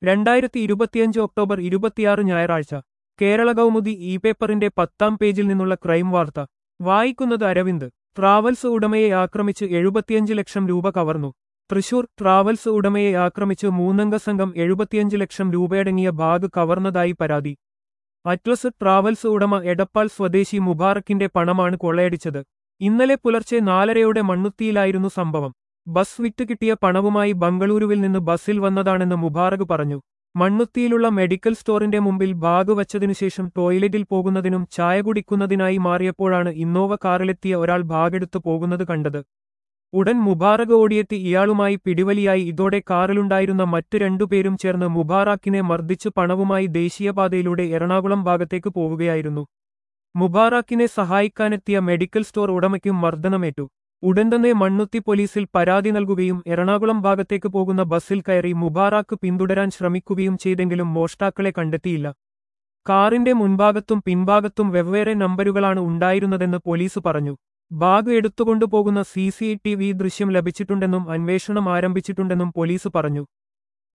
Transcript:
രണ്ടായിരത്തി ഇരുപത്തിയഞ്ച് ഒക്ടോബർ ഇരുപത്തിയാറ് ഞായറാഴ്ച കേരള കൗമുദി ഇ പേപ്പറിന്റെ പത്താം പേജിൽ നിന്നുള്ള ക്രൈം വാർത്ത വായിക്കുന്നത് അരവിന്ദ് ട്രാവൽസ് ഉടമയെ ആക്രമിച്ച് എഴുപത്തിയഞ്ച് ലക്ഷം രൂപ കവർന്നു തൃശൂർ ട്രാവൽസ് ഉടമയെ ആക്രമിച്ച് മൂന്നംഗ സംഘം എഴുപത്തിയഞ്ച് ലക്ഷം രൂപയടങ്ങിയ ബാഗ് കവർന്നതായി പരാതി അറ്റ്ലസ് ട്രാവൽസ് ഉടമ എടപ്പാൾ സ്വദേശി മുബാറക്കിന്റെ പണമാണ് കൊള്ളയടിച്ചത് ഇന്നലെ പുലർച്ചെ നാലരയോടെ മണ്ണുത്തിയിലായിരുന്നു സംഭവം ബസ് വിറ്റ് കിട്ടിയ പണവുമായി ബംഗളൂരുവിൽ നിന്ന് ബസ്സിൽ വന്നതാണെന്ന് മുബാറക് പറഞ്ഞു മണ്ണുത്തിയിലുള്ള മെഡിക്കൽ സ്റ്റോറിന്റെ മുമ്പിൽ ബാഗ് വച്ചതിനുശേഷം ടോയ്ലറ്റിൽ പോകുന്നതിനും ചായ കുടിക്കുന്നതിനായി മാറിയപ്പോഴാണ് ഇന്നോവ കാറിലെത്തിയ ഒരാൾ ബാഗെടുത്തു പോകുന്നത് കണ്ടത് ഉടൻ മുബാറക് ഓടിയെത്തി ഇയാളുമായി പിടിവലിയായി ഇതോടെ കാറിലുണ്ടായിരുന്ന മറ്റു രണ്ടുപേരും ചേർന്ന് മുബാറാക്കിനെ മർദ്ദിച്ചു പണവുമായി ദേശീയപാതയിലൂടെ എറണാകുളം ഭാഗത്തേക്ക് പോവുകയായിരുന്നു മുബാറാക്കിനെ സഹായിക്കാനെത്തിയ മെഡിക്കൽ സ്റ്റോർ ഉടമയ്ക്കും മർദ്ദനമേറ്റു ഉടൻ തന്നെ മണ്ണുത്തി പോലീസിൽ പരാതി നൽകുകയും എറണാകുളം ഭാഗത്തേക്ക് പോകുന്ന ബസ്സിൽ കയറി മുബാറാക്ക് പിന്തുടരാൻ ശ്രമിക്കുകയും ചെയ്തെങ്കിലും മോഷ്ടാക്കളെ കണ്ടെത്തിയില്ല കാറിന്റെ മുൻഭാഗത്തും പിൻഭാഗത്തും വെവ്വേറെ നമ്പരുകളാണ് ഉണ്ടായിരുന്നതെന്ന് പോലീസ് പറഞ്ഞു ബാഗ് എടുത്തുകൊണ്ടുപോകുന്ന സി സി ടി വി ദൃശ്യം ലഭിച്ചിട്ടുണ്ടെന്നും അന്വേഷണം ആരംഭിച്ചിട്ടുണ്ടെന്നും പോലീസ് പറഞ്ഞു